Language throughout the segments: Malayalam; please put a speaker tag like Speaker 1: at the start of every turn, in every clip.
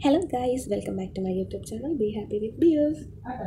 Speaker 1: hello guys welcome back to my YouTube channel be happy with bears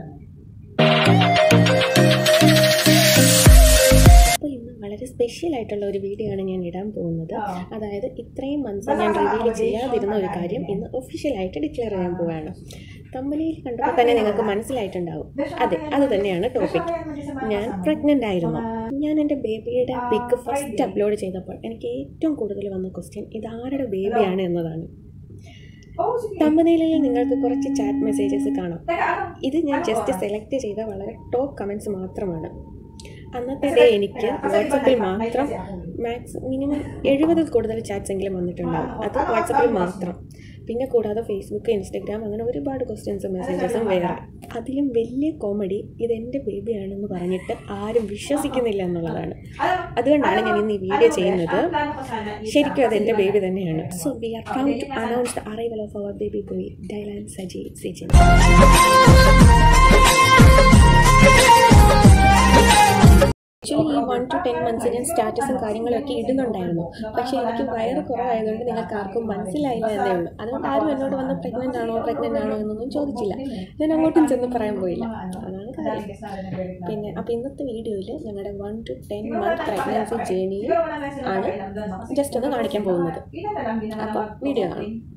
Speaker 1: അപ്പോൾ ഇന്ന് വളരെ സ്പെഷ്യൽ ആയിട്ടുള്ള ഒരു വീഡിയോ ആണ് ഞാൻ ഇടാൻ പോകുന്നത് അതായത് ഇത്രയും മന്ത്സ് ഞാൻ റിവീൽ ചെയ്യാതിരുന്ന ഒരു കാര്യം ഇന്ന് ഒഫീഷ്യലായിട്ട് ഡിക്ലെയർ ചെയ്യാൻ പോവുകയാണ് കമ്പനിയിൽ കണ്ടപ്പോൾ തന്നെ നിങ്ങൾക്ക് മനസ്സിലായിട്ടുണ്ടാവും അതെ അത് തന്നെയാണ് ടോപ്പിക് ഞാൻ പ്രഗ്നൻ്റ് ആയിരുന്നു ഞാൻ എൻ്റെ ബേബിയുടെ പിക്ക് ഫസ്റ്റ് അപ്ലോഡ് ചെയ്തപ്പോൾ എനിക്ക് ഏറ്റവും കൂടുതൽ വന്ന ക്വസ്റ്റ്യൻ ഇതാരുടെ ബേബിയാണ് എന്നതാണ് തമ്പനയിലിൽ നിങ്ങൾക്ക് കുറച്ച് ചാറ്റ് മെസ്സേജസ് കാണാം ഇത് ഞാൻ ജസ്റ്റ് സെലക്ട് ചെയ്ത വളരെ ടോപ്പ് കമൻറ്റ്സ് മാത്രമാണ് അന്നത്തെ ഡേ എനിക്ക് വാട്സപ്പിൽ മാത്രം മാക്സ് മിനിമം എഴുപതിൽ കൂടുതൽ ചാറ്റ്സ് എങ്കിലും വന്നിട്ടുണ്ടാവും അത് വാട്സപ്പിൽ മാത്രം പിന്നെ കൂടാതെ ഫേസ്ബുക്ക് ഇൻസ്റ്റഗ്രാം അങ്ങനെ ഒരുപാട് ക്വസ്റ്റ്യൻസും മെസ്സേജസും വേറെ അതിലും വലിയ കോമഡി ഇത് എൻ്റെ ബേബിയാണെന്ന് പറഞ്ഞിട്ട് ആരും വിശ്വസിക്കുന്നില്ല എന്നുള്ളതാണ് അതുകൊണ്ടാണ് ഞാൻ ഇന്ന് ഈ വീഡിയോ ചെയ്യുന്നത് ശരിക്കും അത് എൻ്റെ ബേബി തന്നെയാണ് so we are come to announce the arrival of our baby boy Dylan Saji Sijin actually ഈ വൺ ടു ടെൻ മന്ത്സ് ഞാൻ സ്റ്റാറ്റസും കാര്യങ്ങളൊക്കെ ഇടുന്നുണ്ടായിരുന്നു പക്ഷേ എനിക്ക് വയറ് കുറവായതുകൊണ്ട് നിങ്ങൾക്ക് ആർക്കും മനസ്സിലായില്ല എന്നേ ഉള്ളൂ അതുകൊണ്ട് ആരും എന്നോട് വന്ന് പ്രഗ്നൻ്റ് ആണോ പ്രഗ്നൻ്റ് ആണോ എന്നൊന്നും ചോദിച്ചില്ല ഞാൻ അങ്ങോട്ടും ചെന്ന് പറയാൻ പോയില്ല അതാണ് കാര്യം പിന്നെ അപ്പോൾ ഇന്നത്തെ വീഡിയോയിൽ ഞങ്ങളുടെ one to ten month pregnancy ജേണിയിൽ ആണ് ജസ്റ്റ് ഒന്ന് കാണിക്കാൻ പോകുന്നത് അപ്പോൾ വീഡിയോ കാണാം